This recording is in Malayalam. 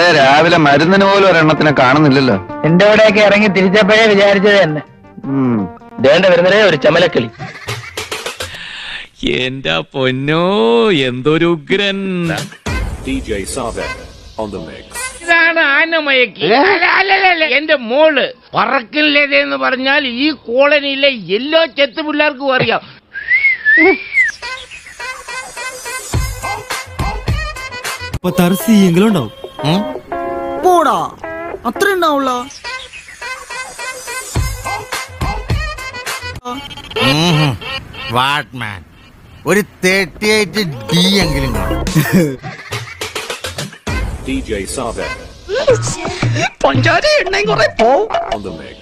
എവിടെ രാവിലെ മരുന്നിന് പോലും ഒരെണ്ണത്തിനെ കാണുന്നില്ലല്ലോ എന്റെ കൂടെയൊക്കെ ഇറങ്ങി തിരിച്ചപ്പോഴേ വിചാരിച്ചത് തന്നെ ഉം. ദേണ്ട വരുന്നതേ ഒരു ചമലക്കിളി എന്റെ പൊന്നോ എന്തൊരു ഉഗ്രൻ DJ Savek on the mix. ഇതാണ് ആനമയക്ക് അല്ല, അല്ലല്ല എന്റെ മോള് പറക്കില്ലതെന്ന് പറഞ്ഞാൽ ഈ കോളനിയിലെ എല്ലാ ചെത്ത് പിള്ളേർക്കും അറിയാം മുപ്പത്താറ് സി എങ്കിലും ഉണ്ടാവും പോടാ അത്ര ഉണ്ടാവുള്ള വാട്ട്മാൻ ഒരു തേർട്ടി എയ്റ്റ് ഡി എങ്കിലും കാണും DJ Savek പഞ്ചാര എണ്ണയും കുറെ പോവും on the mix.